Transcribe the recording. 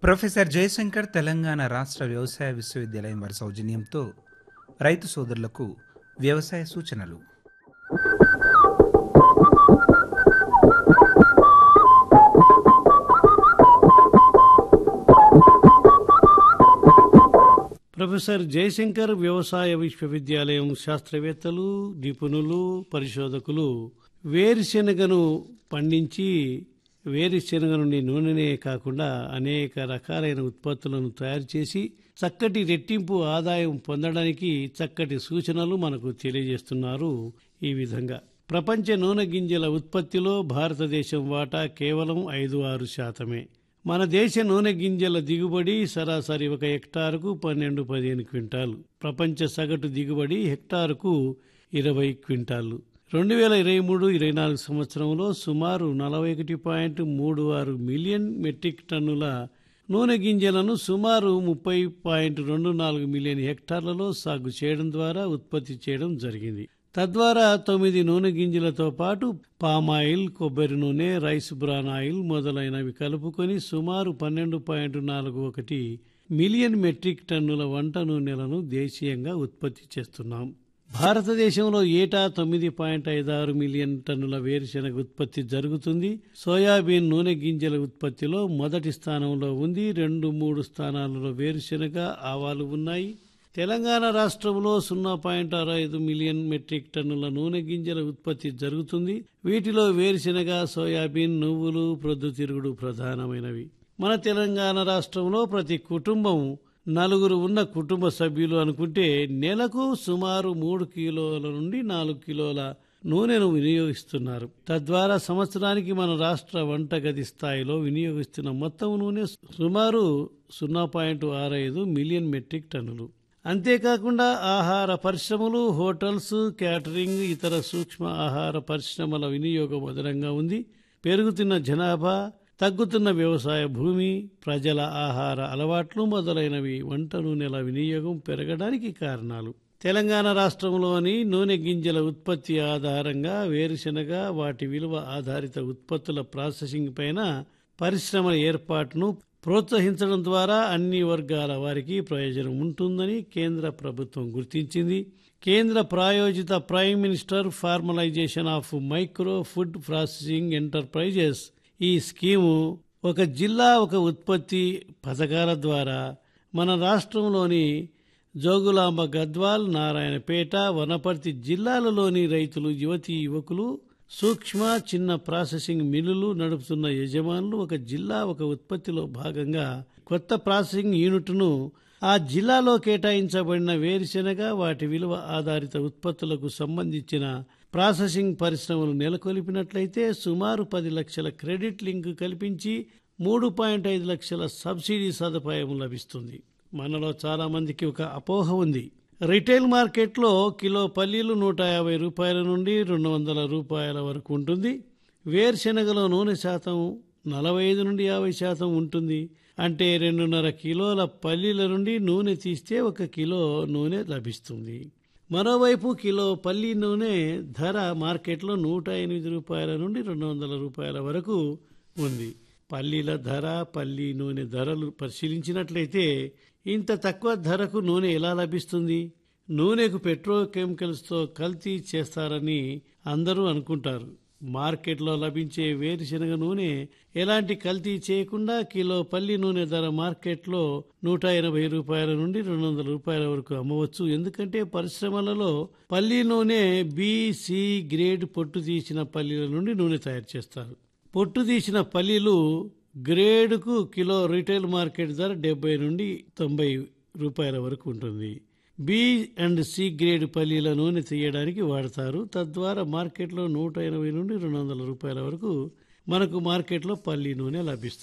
professor Jayashankar Telangana రాష్ట్ర వ్యవసాయ విశ్వవిద్యాలయం వారి సౌజన్యంతో రైతు సోదరులకు వ్యవసాయ సూచనలు ప్రొఫెసర్ జయశంకర్ వ్యవసాయ విశ్వవిద్యాలయం శాస్త్రవేత్తలు నిపుణులు పరిశోధకులు వేరుశెనగను పండించి వేరుశెనగ నుండి నూనెనే కాకుండా అనేక రకాలైన ఉత్పత్తులను తయారు చేసి చక్కటి రెట్టింపు ఆదాయం పొందడానికి చక్కటి సూచనలు మనకు తెలియజేస్తున్నారు ఈ విధంగా ప్రపంచ నూనె గింజల ఉత్పత్తిలో భారతదేశం వాటా కేవలం ఐదు ఆరు శాతమే మన దేశ నూనె గింజల దిగుబడి సరాసరి ఒక హెక్టారుకు పన్నెండు పదిహేను క్వింటాలు ప్రపంచ సగటు దిగుబడి హెక్టారుకు ఇరవై క్వింటాలు రెండు వేల ఇరవై మూడు ఇరవై నాలుగు సంవత్సరంలో సుమారు నలభై ఒకటి పాయింట్ మూడు ఆరు మిలియన్ మెట్రిక్ టన్నుల నూనె గింజలను సుమారు ముప్పై పాయింట్ రెండు నాలుగు మిలియన్ హెక్టార్లలో సాగు చేయడం ద్వారా ఉత్పత్తి చేయడం జరిగింది తద్వారా తొమ్మిది నూనె గింజలతో పాటు పామాయిల్ కొబ్బరి నూనె రైస్ బ్రాన్ ఆయిల్ మొదలైనవి కలుపుకొని సుమారు పన్నెండు పాయింట్ నాలుగు ఒకటి మిలియన్ మెట్రిక్ టన్నుల వంట నూనెలను దేశీయంగా ఉత్పత్తి చేస్తున్నాం భారతదేశంలో ఏటా తొమ్మిది పాయింట్ ఐదు ఆరు మిలియన్ టన్నుల వేరుశెనగ ఉత్పత్తి జరుగుతుంది సోయాబీన్ నూనె గింజల ఉత్పత్తిలో మొదటి స్థానంలో ఉంది రెండు మూడు స్థానాలలో వేరుశెనగ ఆవాలు ఉన్నాయి తెలంగాణ రాష్ట్రంలో సున్నా పాయింట్ ఆరు ఐదు మిలియన్ మెట్రిక్ టన్నుల నూనె గింజల ఉత్పత్తి జరుగుతుంది వీటిలో వేరుశెనగ సోయాబీన్ నువ్వులు ప్రొద్దుతిరుగుడు ప్రధానమైనవి మన తెలంగాణ రాష్ట్రంలో ప్రతి కుటుంబం నలుగురు ఉన్న కుటుంబ సభ్యులు అనుకుంటే నెలకు సుమారు మూడు కిలోల నుండి నాలుగు కిలోల నూనెను వినియోగిస్తున్నారు తద్వారా సంవత్సరానికి మన రాష్ట్ర వంటగది స్థాయిలో వినియోగిస్తున్న మొత్తం నూనె సుమారు సున్నా పాయింట్ ఆరు ఐదు మిలియన్ మెట్రిక్ టన్నులు అంతేకాకుండా ఆహార పరిశ్రమలు హోటల్స్ క్యాటరింగ్ ఇతర సూక్ష్మ ఆహార పరిశ్రమల వినియోగం అదనంగా ఉంది పెరుగుతున్న జనాభా తగ్గుతున్న వ్యవసాయ భూమి ప్రజల ఆహార అలవాట్లు మొదలైనవి వంట నూనెల వినియోగం పెరగడానికి కారణాలు తెలంగాణ రాష్ట్రంలోని నూనె గింజల ఉత్పత్తి ఆధారంగా వేరుశెనగ వాటి విలువ ఆధారిత ఉత్పత్తుల ప్రాసెసింగ్ పైన పరిశ్రమల ఏర్పాటును ప్రోత్సహించడం ద్వారా అన్ని వర్గాల వారికి ప్రయోజనం ఉంటుందని కేంద్ర ప్రభుత్వం గుర్తించింది కేంద్ర ప్రాయోజిత prime minister formalisation of micro food processing enterprises ఈ స్కీము ఒక జిల్లా ఒక ఉత్పత్తి పథకాల ద్వారా మన రాష్ట్రంలోని జోగులాంబ గద్వాల్ నారాయణపేట వనపర్తి జిల్లాలలోని రైతులు యువతీ యువకులు సూక్ష్మ చిన్న ప్రాసెసింగ్ మిల్లులు నడుపుతున్న యజమానులు ఒక జిల్లా ఒక ఉత్పత్తిలో భాగంగా కొత్త ప్రాసెసింగ్ యూనిట్ను ఆ జిల్లాలో కేటాయించబడిన వేరుశెనగ వాటి విలువ ఆధారిత ఉత్పత్తులకు సంబంధించిన ప్రాసెసింగ్ పరిశ్రమలు నెలకొల్పినట్లయితే సుమారు పది లక్షల క్రెడిట్ లింక్ కల్పించి మూడు పాయింట్ ఐదు లక్షల సబ్సిడీ సదుపాయం లభిస్తుంది మనలో చాలా మందికి ఒక అపోహ ఉంది రిటైల్ మార్కెట్లో కిలో పల్లీలు నూట యాభై రూపాయల నుండి రెండు వందల రూపాయల వరకు ఉంటుంది వేరుశెనగలో నూనె శాతం నలభై ఐదు నుండి యాభై శాతం ఉంటుంది అంటే రెండున్నర కిలోల పల్లీల నుండి నూనె తీస్తే ఒక కిలో నూనె లభిస్తుంది మరోవైపు కిలో పల్లి నూనె ధర మార్కెట్లో నూట ఎనిమిది రూపాయల నుండి రెండు వందల రూపాయల వరకు ఉంది పల్లీల ధర పల్లి నూనె ధరలు పరిశీలించినట్లయితే ఇంత తక్కువ ధరకు నూనె ఎలా లభిస్తుంది నూనెకు పెట్రోకెమికల్స్తో కల్తీ చేస్తారని అందరూ అనుకుంటారు మార్కెట్లో లభించే వేరుశెనగ నూనె ఎలాంటి కల్తీ చేయకుండా కిలో పల్లి నూనె ధర మార్కెట్లో నూట ఎనభై రూపాయల నుండి రెండు వందల రూపాయల వరకు అమ్మవచ్చు ఎందుకంటే పరిశ్రమలలో పల్లి నూనె బిసి గ్రేడ్ పొట్టు తీసిన పల్లీల నుండి నూనె తయారు చేస్తారు పొట్టు తీసిన పల్లీలు గ్రేడ్కు కిలో రీటైల్ మార్కెట్ ధర డెబ్బై నుండి తొంభై రూపాయల వరకు ఉంటుంది బి అండ్ సి గ్రేడ్ పల్లీల నూనె తీయడానికి వాడతారు తద్వారా మార్కెట్లో నూట ఎనభై నుండి రెండు వందల రూపాయల వరకు మనకు మార్కెట్లో పల్లి నూనె లభిస్తుంది